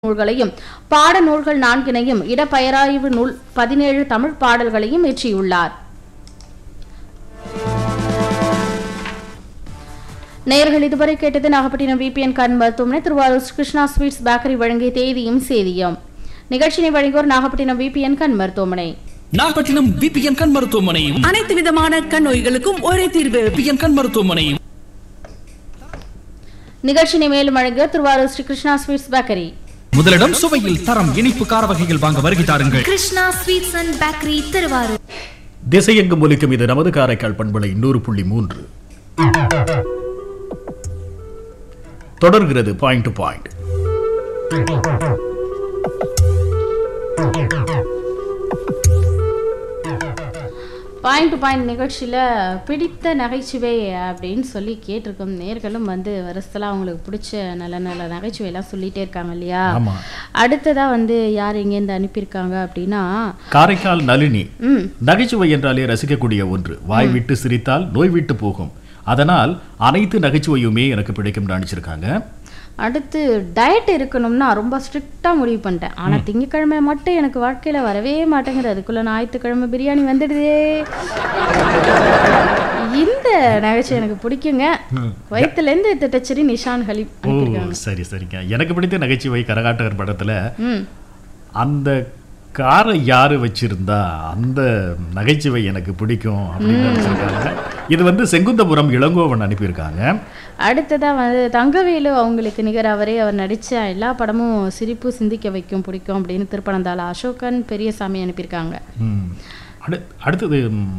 நூல்களையும் பாட நூல்கள் நான்கினையும் இடப்பெயராய்வு நூல் பதினேழு தமிழ் பாடல்களையும் இயற்றியுள்ளார் நேயர்கள் இதுவரை கேட்டது நாகப்பட்டினம் விபிஎன் கண் மருத்துவமனை திருவாரூர் கிருஷ்ணா ஸ்வீட்ஸ் பேக்கரி வழங்கிய தேதியும் செய்தியும் நிகழ்ச்சியை வழங்குவோர் நாகப்பட்டினம் விபிஎன் கண் மருத்துவமனை நாகப்பட்டினம் விபிஎன் கண் மருத்துவமனை அனைத்து விதமான கண் நோய்களுக்கும் ஒரே தீர்வு விபிஎன் கண் மருத்துவமனை நிகழ்ச்சியை மேலும் வழங்க திருவாரூர் ஸ்ரீ கிருஷ்ணா ஸ்வீட்ஸ் பேக்கரி முதலிடம் சுவையில் தரம் இனிப்பு கார வகைகள் வாங்க வருகை தாருங்கள் Krishna sweets and bakery Thiruvarur திசையெங்கும் ஒலிக்கும் இது நமது காரைக்கால் பண்பலை நூறு புள்ளி மூன்று தொடர்கிறது point to point point to point நிகழ்ச்சியில் பிடித்த நகைச்சுவை அப்படின்னு சொல்லி கேட்டிருக்கோம் நேர்களும் வந்து வருஷத்தில் அவங்களுக்கு பிடிச்ச நல்ல நல்ல நகைச்சுவையெல்லாம் சொல்லிட்டே இருக்காங்க இல்லையா ஆமா. அடுத்ததா வந்து யார் எங்கேருந்து அனுப்பியிருக்காங்க அப்படின்னா காரைக்கால் நளினி ம் நகைச்சுவை என்றாலே ரசிக்கக்கூடிய ஒன்று வாய் விட்டு சிரித்தால் நோய் விட்டு போகும் அதனால் அனைத்து நகைச்சுவையுமே எனக்கு பிடிக்கும் நினைச்சிருக்காங்க அடுத்து டயட் இருக்கணும்னா ரொம்ப ஸ்ட்ரிக்டாக முடிவு பண்ணிட்டேன் ஆனால் திங்கக்கிழமை மட்டும் எனக்கு வாழ்க்கையில் வரவே மாட்டேங்குது அதுக்குள்ளே ஞாயிற்றுக்கிழமை பிரியாணி வந்துடுதே இந்த நகைச்சுவை எனக்கு பிடிக்குங்க வயிற்றுலேருந்து திட்டச்சேரி நிஷான் ஹலீப் ஓ அனுப்பியிருக்காங்க சரி சரிங்க எனக்கு பிடித்த நகைச்சுவை கரகாட்டகர் படத்துல ம் அந்த காரை யாரு வச்சிருந்தா அந்த நகைச்சுவை எனக்கு பிடிக்கும் அப்படின்னு நினைச்சிருக்காங்க இது வந்து செங்குந்தபுரம் இளங்கோவன் அனுப்பியிருக்காங்க அடுத்ததா வந்து தங்கவேலு அவங்களுக்கு நிகர் அவரே அவர் நடிச்ச எல்லா படமும் சிரிப்பு சிந்திக்க வைக்கும் பிடிக்கும் அப்படின்னு திருப்பனந்தாள் அசோகன் பெரியசாமி அனுப்பியிருக்காங்க ம். அடு- அடுத்தது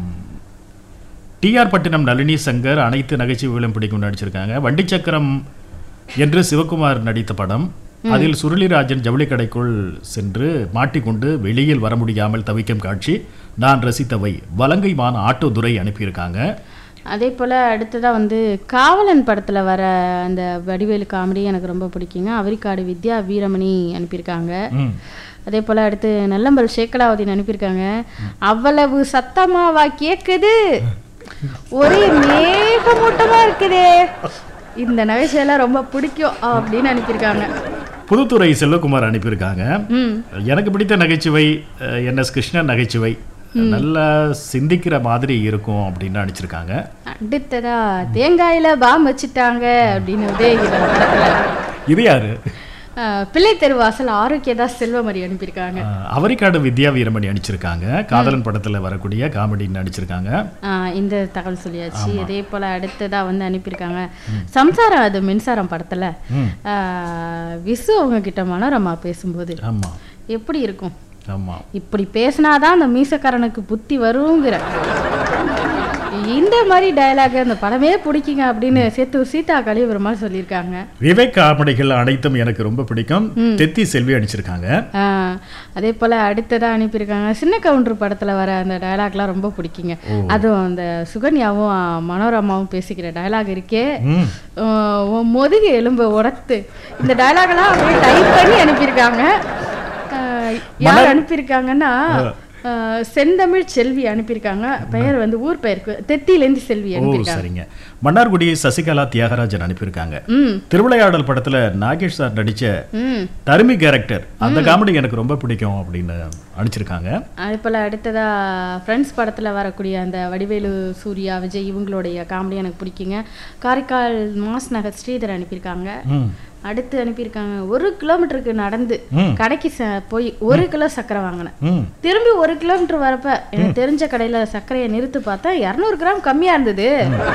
டிஆர் பட்டினம் நளினி சங்கர் அனைத்து நகைச்சுவைகளும் பிடிக்கும் நடிச்சிருக்காங்க வண்டி சக்கரம் என்று சிவகுமார் நடித்த படம் அதில் சுருளிராஜன் ஜவுளி கடைக்குள் சென்று மாட்டிக்கொண்டு வெளியில் வர முடியாமல் தவிக்கும் காட்சி நான் ரசித்தவை வலங்கைமான் ஆட்டோ துரை அனுப்பியிருக்காங்க அதே போல் அடுத்ததாக வந்து காவலன் படத்தில் வர அந்த வடிவேலு காமெடி எனக்கு ரொம்ப பிடிக்குங்க அவரிக்காடு வித்யா வீரமணி அனுப்பியிருக்காங்க ம். அதே போல் அடுத்து நல்லம்பல் சேக்கலாவதின் அனுப்பியிருக்காங்க அவ்வளவு சத்தமாவா கேட்குது ஒரே மேகமூட்டமா இருக்குதே இந்த நகைச்சுவையெல்லாம் ரொம்ப பிடிக்கும் அப்படின்னு அனுப்பியிருக்காங்க புதுத்துறை செல்வகுமார் அனுப்பியிருக்காங்க ம் எனக்கு பிடித்த நகைச்சுவை என் எஸ் கிருஷ்ணன் நகைச்சுவை நல்லா சிந்திக்கிற மாதிரி இருக்கும் அப்படின்னு நினச்சிருக்காங்க அடுத்ததா தேங்காயில பாம் வச்சுட்டாங்க அப்படின்னு உதயகிரன் படத்துல இது யாரு அஹ், பிள்ளை தெருவாசல் ஆரோக்கியதாஸ் செல்வமரி அனுப்பியிருக்காங்க ஆஹ் அவரிக்காடு வித்யா வீரமணி நடிச்சிருக்காங்க காதலன் படத்துல வரக்கூடிய காமெடி நடிச்சிருக்காங்க அஹ், இந்த தகவல் சொல்லியாச்சு அதே போல அடுத்ததா வந்து அனுப்பியிருக்காங்க சம்சாரம் அது மின்சாரம் படத்துல ம். அஹ், விசு அவங்க கிட்ட மனோரமா பேசும்போது ஆமா எப்படி இருக்கும் ஆமா இப்படி பேசினாதான் அந்த மீசக்காரனுக்கு புத்தி வருங்கிற இந்த மாதிரி டயலாக் அந்த படமே பிடிக்குங்க அப்படின்னு சேத்து சீதா கலிபுரம் மாதிரி சொல்லியிருக்காங்க விவேக் காமெடிகள் அனைத்தும் எனக்கு ரொம்ப பிடிக்கும் தெத்தி செல்வி அடிச்சிருக்காங்க ஆஹ் அதே போல அடுத்ததா அனுப்பியிருக்காங்க சின்ன கவுண்டர் படத்துல வர அந்த டயலாக்லாம் ரொம்ப பிடிக்குங்க அதுவும் அந்த சுகன்யாவும் மனோரமாவும் பேசிக்கிற டயலாக் இருக்கே ம். ஆஹ் உன் முதுகு எலும்பு உடத்து இந்த டயலாக்லாம் அப்படியே டைப் பண்ணி அனுப்பியிருக்காங்க ஆஹ் யார் அனுப்பியிருக்காங்கன்னா ஆஹ் செந்தமிழ் செல்வி அனுப்பியிருக்காங்க பெயர் வந்து ஊர் பெயருக்கு தெத்திலேருந்து செல்வி ஓ அனுப்பியிருக்காங்க சரிங்க மன்னார்குடி சசிகலா தியாகராஜன் அனுப்பியிருக்காங்க ம் திருவிளையாடல் படத்துல நாகேஷ் சார் நடிச்ச ம் தருமி கேரக்டர் அந்த காமெடி எனக்கு ரொம்ப பிடிக்கும் அப்படின்னு அடிச்சிருக்காங்க அதே போல் அடுத்ததா ஃப்ரெண்ட்ஸ் படத்தில் வரக்கூடிய அந்த வடிவேலு சூர்யா விஜய் இவங்களுடைய காமெடி எனக்கு பிடிக்குங்க காரைக்கால் மாஸ் நகர் ஸ்ரீதர் அனுப்பியிருக்காங்க ம். அடுத்து அனுப்பியிருக்காங்க ஒரு கிலோமீட்டருக்கு நடந்து ம். கடைக்கு ச- போய் ஒரு கிலோ சர்க்கரை வாங்கினேன் ம் திரும்பி ஒரு கிலோமீட்டர் வரப்ப எனக்கு தெரிஞ்ச கடையில சர்க்கரையை நிறுத்து பார்த்தா இரநூறு கிராம் கம்மியா இருந்தது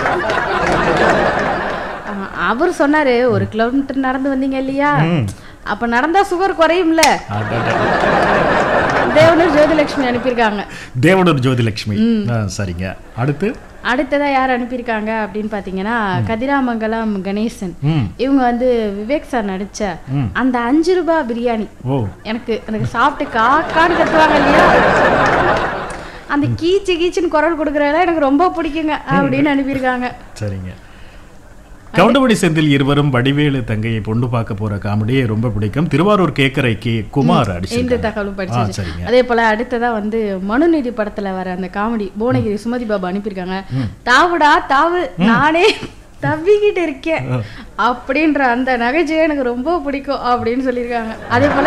ஆ, அவர் சொன்னாரு ஒரு கிலோமீட்டர் நடந்து வந்தீங்க இல்லையா அப்ப நடந்தா சுகர் குறையும்ல அடடட. தேவனூர் ஜோதிலட்சுமி அனுப்பியிருக்காங்க தேவனூர் ஜோதிலட்சுமி ஆ, சரிங்க அடுத்து அடுத்ததா யார் அனுப்பியிருக்காங்க அப்படின்னு பார்த்தீங்கன்னா கதிராமங்கலம் கணேசன் ம். இவங்க வந்து விவேக் சார் நடிச்ச அந்த அஞ்சு ரூபாய் பிரியாணி ஓ எனக்கு எனக்கு சாப்பிட்டு காக்கான்னு கத்துவாங்க இல்லையா அந்த கீச்சு கீச்சுன்னு குரல் கொடுக்குறதெல்லாம் எனக்கு ரொம்ப பிடிக்குங்க அப்படின்னு அனுப்பியிருக்காங்க சரிங்க கவுண்டமணி செந்தில் இருவரும் வடிவேலு தங்கையை பொண்ணு பார்க்க போற காமெடியே ரொம்ப பிடிக்கும் திருவாரூர் கேக்கரை கே குமார் இந்த அடிச்சிருக்காங்க தகவலும் ஆ, படிச்சு சரிங்க அதே போல அடுத்ததா வந்து மனுநீதி படத்துல வர அந்த காமெடி புவனகிரி சுமதி பாபு அனுப்பியிருக்காங்க தாவுடா தாவு நானே தவிக்கிட்டு இருக்கேன் அப்படின்ற அந்த நகைச்சுவை எனக்கு ரொம்ப பிடிக்கும் அப்படின்னு சொல்லியிருக்காங்க அதே போல